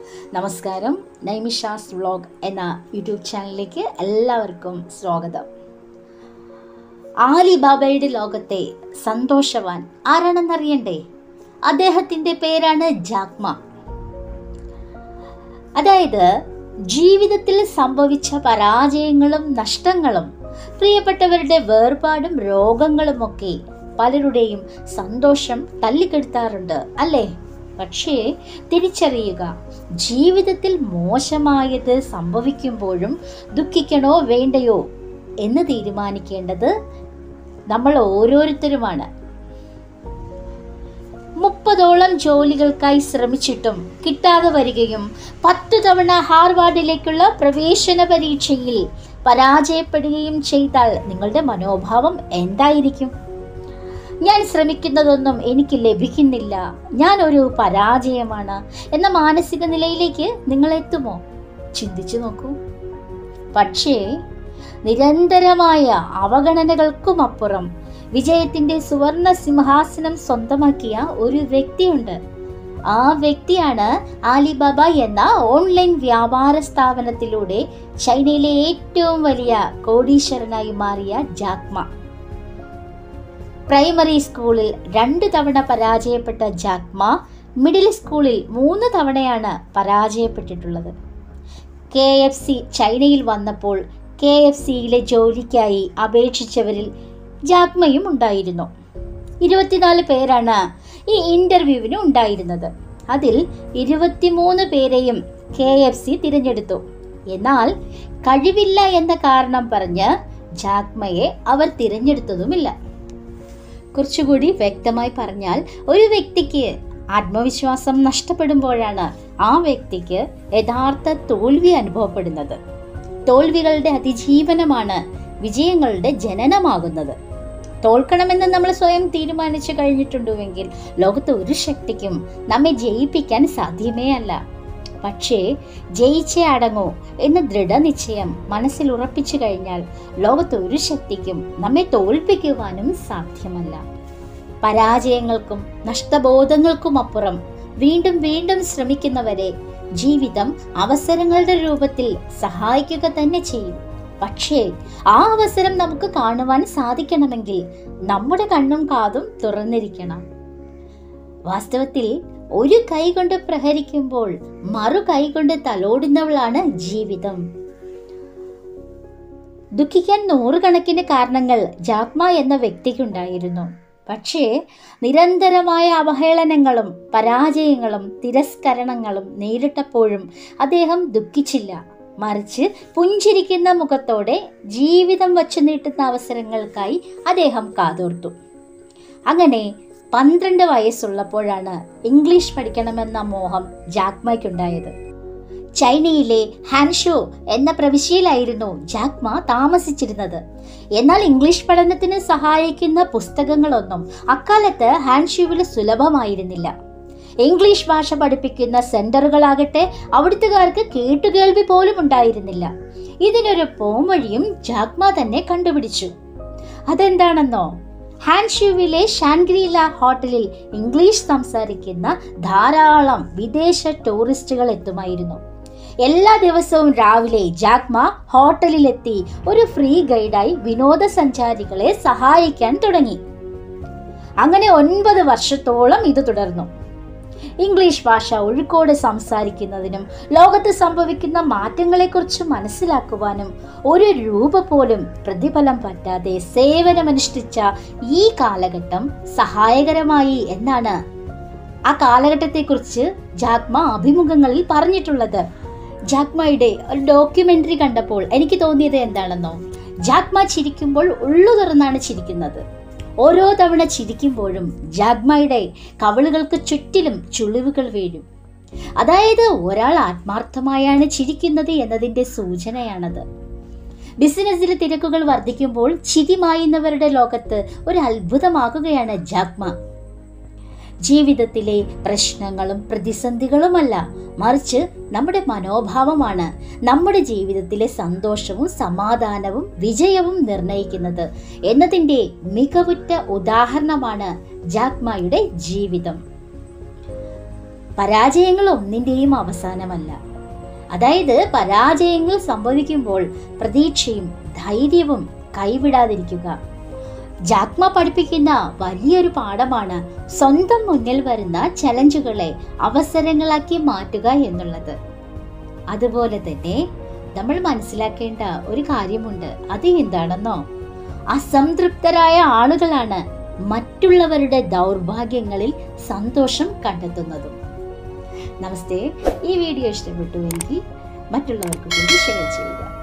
നമസ്കാരം നൈമിഷാസ് വ്ളോഗ് എന്ന യൂട്യൂബ് ചാനലിലേക്ക് എല്ലാവർക്കും സ്വാഗതം ആലിബാബയുടെ ലോകത്തെ സന്തോഷവാൻ ആരാണെന്നറിയണ്ടേ അദ്ദേഹത്തിൻ്റെ പേരാണ് ജാക്മ അതായത് ജീവിതത്തിൽ സംഭവിച്ച പരാജയങ്ങളും നഷ്ടങ്ങളും പ്രിയപ്പെട്ടവരുടെ വേർപാടും രോഗങ്ങളുമൊക്കെ പലരുടെയും സന്തോഷം തല്ലിക്കെടുത്താറുണ്ട് അല്ലേ പക്ഷേ തിരിച്ചറിയുക ജീവിതത്തിൽ മോശമായത് സംഭവിക്കുമ്പോഴും ദുഃഖിക്കണോ വേണ്ടയോ എന്ന് തീരുമാനിക്കേണ്ടത് നമ്മൾ ഓരോരുത്തരുമാണ് മുപ്പതോളം ജോലികൾക്കായി ശ്രമിച്ചിട്ടും കിട്ടാതെ വരികയും പത്തു തവണ ഹാർവാർഡിലേക്കുള്ള പ്രവേശന പരീക്ഷയിൽ പരാജയപ്പെടുകയും ചെയ്താൽ നിങ്ങളുടെ മനോഭാവം എന്തായിരിക്കും ഞാൻ ശ്രമിക്കുന്നതൊന്നും എനിക്ക് ലഭിക്കുന്നില്ല ഞാൻ ഒരു പരാജയമാണ് എന്ന മാനസിക നിലയിലേക്ക് നിങ്ങൾ എത്തുമോ ചിന്തിച്ചു നോക്കൂ പക്ഷേ നിരന്തരമായ അവഗണനകൾക്കുമപ്പുറം വിജയത്തിന്റെ സുവർണ സിംഹാസനം സ്വന്തമാക്കിയ ഒരു വ്യക്തിയുണ്ട് ആ വ്യക്തിയാണ് ആലിബാബ എന്ന ഓൺലൈൻ വ്യാപാര സ്ഥാപനത്തിലൂടെ ചൈനയിലെ ഏറ്റവും വലിയ കോടീശ്വരനായി മാറിയ ജാക്മ പ്രൈമറി സ്കൂളിൽ രണ്ട് തവണ പരാജയപ്പെട്ട ജാക്മ മിഡിൽ സ്കൂളിൽ മൂന്ന് തവണയാണ് പരാജയപ്പെട്ടിട്ടുള്ളത് കെ എഫ് സി ചൈനയിൽ വന്നപ്പോൾ കെ എഫ് സിയിലെ ജോലിക്കായി അപേക്ഷിച്ചവരിൽ ജാക്മയും ഉണ്ടായിരുന്നു ഇരുപത്തിനാല് പേരാണ് ഈ ഇൻ്റർവ്യൂവിന് ഉണ്ടായിരുന്നത് അതിൽ ഇരുപത്തിമൂന്ന് പേരെയും കെ എഫ് സി തിരഞ്ഞെടുത്തു എന്നാൽ കഴിവില്ല എന്ന കാരണം പറഞ്ഞ് ജാക്മയെ അവർ തിരഞ്ഞെടുത്തതുമില്ല കുറച്ചുകൂടി വ്യക്തമായി പറഞ്ഞാൽ ഒരു വ്യക്തിക്ക് ആത്മവിശ്വാസം നഷ്ടപ്പെടുമ്പോഴാണ് ആ വ്യക്തിക്ക് യഥാർത്ഥ തോൽവി അനുഭവപ്പെടുന്നത് തോൽവികളുടെ അതിജീവനമാണ് വിജയങ്ങളുടെ ജനനമാകുന്നത് തോൽക്കണമെന്ന് നമ്മൾ സ്വയം തീരുമാനിച്ചു കഴിഞ്ഞിട്ടുണ്ടുവെങ്കിൽ ലോകത്ത് ഒരു ശക്തിക്കും നമ്മെ ജയിപ്പിക്കാൻ സാധ്യമേ അല്ല പക്ഷേ ജയിച്ചേ അടങ്ങൂ എന്ന ദൃഢനിശ്ചയം മനസ്സിൽ ഉറപ്പിച്ചു കഴിഞ്ഞാൽ ലോകത്ത് ഒരു ശക്തിക്കും നമ്മെ തോൽപ്പിക്കുവാനും സാധ്യമല്ല പരാജയങ്ങൾക്കും നഷ്ടബോധങ്ങൾക്കും അപ്പുറം വീണ്ടും വീണ്ടും ശ്രമിക്കുന്നവരെ ജീവിതം അവസരങ്ങളുടെ രൂപത്തിൽ സഹായിക്കുക തന്നെ ചെയ്യും പക്ഷേ ആ അവസരം നമുക്ക് കാണുവാൻ സാധിക്കണമെങ്കിൽ നമ്മുടെ കണ്ണും കാതും തുറന്നിരിക്കണം വാസ്തവത്തിൽ ഒരു കൈ കൊണ്ട് പ്രഹരിക്കുമ്പോൾ മറു കൈ കൊണ്ട് തലോടുന്നവളാണ് ജീവിതം ദുഃഖിക്കാൻ നൂറുകണക്കിന് കാരണങ്ങൾ ജാക്മ എന്ന വ്യക്തിക്കുണ്ടായിരുന്നു പക്ഷേ നിരന്തരമായ അവഹേളനങ്ങളും പരാജയങ്ങളും തിരസ്കരണങ്ങളും നേരിട്ടപ്പോഴും അദ്ദേഹം ദുഃഖിച്ചില്ല മറിച്ച് പുഞ്ചിരിക്കുന്ന മുഖത്തോടെ ജീവിതം വച്ചു നീട്ടുന്ന അവസരങ്ങൾക്കായി അദ്ദേഹം കാതോർത്തു അങ്ങനെ പന്ത്രണ്ട് വയസ്സുള്ളപ്പോഴാണ് ഇംഗ്ലീഷ് പഠിക്കണമെന്ന മോഹം ജാക്മയ്ക്കുണ്ടായത് ചൈനയിലെ ഹാൻഷോ എന്ന പ്രവിശ്യയിലായിരുന്നു ജാക്മ താമസിച്ചിരുന്നത് എന്നാൽ ഇംഗ്ലീഷ് പഠനത്തിന് സഹായിക്കുന്ന പുസ്തകങ്ങളൊന്നും അക്കാലത്ത് ഹാൻഷുവിൽ സുലഭമായിരുന്നില്ല ഇംഗ്ലീഷ് ഭാഷ പഠിപ്പിക്കുന്ന സെന്ററുകളാകട്ടെ അവിടുത്തുകാർക്ക് കേട്ടുകേൾവി പോലും ഉണ്ടായിരുന്നില്ല ഇതിനൊരു പോംവഴിയും ജാക്മ തന്നെ കണ്ടുപിടിച്ചു അതെന്താണെന്നോ ഹാൻഷുവിലെ ഷാൻഗ്രീല ഹോട്ടലിൽ ഇംഗ്ലീഷ് സംസാരിക്കുന്ന ധാരാളം വിദേശ ടൂറിസ്റ്റുകൾ എത്തുമായിരുന്നു എല്ലാ ദിവസവും രാവിലെ ജാക്മ ഹോട്ടലിലെത്തി ഒരു ഫ്രീ ഗൈഡായി വിനോദസഞ്ചാരികളെ സഹായിക്കാൻ തുടങ്ങി അങ്ങനെ ഒൻപത് വർഷത്തോളം ഇത് തുടർന്നു ഇംഗ്ലീഷ് ഭാഷ ഒഴുക്കോടെ സംസാരിക്കുന്നതിനും ലോകത്ത് സംഭവിക്കുന്ന മാറ്റങ്ങളെക്കുറിച്ച് മനസ്സിലാക്കുവാനും ഒരു രൂപ പോലും പ്രതിഫലം പറ്റാതെ സേവനമനുഷ്ഠിച്ച ഈ കാലഘട്ടം സഹായകരമായി എന്നാണ് ആ കാലഘട്ടത്തെക്കുറിച്ച് ജാക്മ അഭിമുഖങ്ങളിൽ പറഞ്ഞിട്ടുള്ളത് ജാക്മയുടെ ഒരു ഡോക്യുമെന്ററി കണ്ടപ്പോൾ എനിക്ക് തോന്നിയത് എന്താണെന്നോ ജാക്മ ചിരിക്കുമ്പോൾ ഉള്ളു തുറന്നാണ് ചിരിക്കുന്നത് ഓരോ തവണ ചിരിക്കുമ്പോഴും ജാഗ്മയുടെ കവിളുകൾക്ക് ചുറ്റിലും ചുളിവുകൾ വീഴും അതായത് ഒരാൾ ആത്മാർത്ഥമായാണ് ചിരിക്കുന്നത് എന്നതിൻ്റെ സൂചനയാണത് ബിസിനസ്സിലെ തിരക്കുകൾ വർദ്ധിക്കുമ്പോൾ ചിരി മായുന്നവരുടെ ലോകത്ത് ഒരു അത്ഭുതമാകുകയാണ് ജാഗ്മ ജീവിതത്തിലെ പ്രശ്നങ്ങളും പ്രതിസന്ധികളുമല്ല മറിച്ച് നമ്മുടെ മനോഭാവമാണ് നമ്മുടെ ജീവിതത്തിലെ സന്തോഷവും സമാധാനവും വിജയവും നിർണയിക്കുന്നത് എന്നതിൻ്റെ മികവുറ്റ ഉദാഹരണമാണ് ജാക്മയുടെ ജീവിതം പരാജയങ്ങൾ ഒന്നിൻ്റെയും അവസാനമല്ല അതായത് പരാജയങ്ങൾ സംഭവിക്കുമ്പോൾ പ്രതീക്ഷയും ധൈര്യവും കൈവിടാതിരിക്കുക ജാക്മ പഠിപ്പിക്കുന്ന വലിയൊരു പാഠമാണ് സ്വന്തം മുന്നിൽ വരുന്ന ചലഞ്ചുകളെ അവസരങ്ങളാക്കി മാറ്റുക എന്നുള്ളത് അതുപോലെ തന്നെ നമ്മൾ മനസ്സിലാക്കേണ്ട ഒരു കാര്യമുണ്ട് അത് എന്താണെന്നോ അസംതൃപ്തരായ ആളുകളാണ് മറ്റുള്ളവരുടെ ദൗർഭാഗ്യങ്ങളിൽ സന്തോഷം കണ്ടെത്തുന്നതും നമസ്തേ ഈ വീഡിയോ ഇഷ്ടപ്പെട്ടുവെങ്കിൽ മറ്റുള്ളവർക്ക് കൂടി ഷെയർ ചെയ്യുക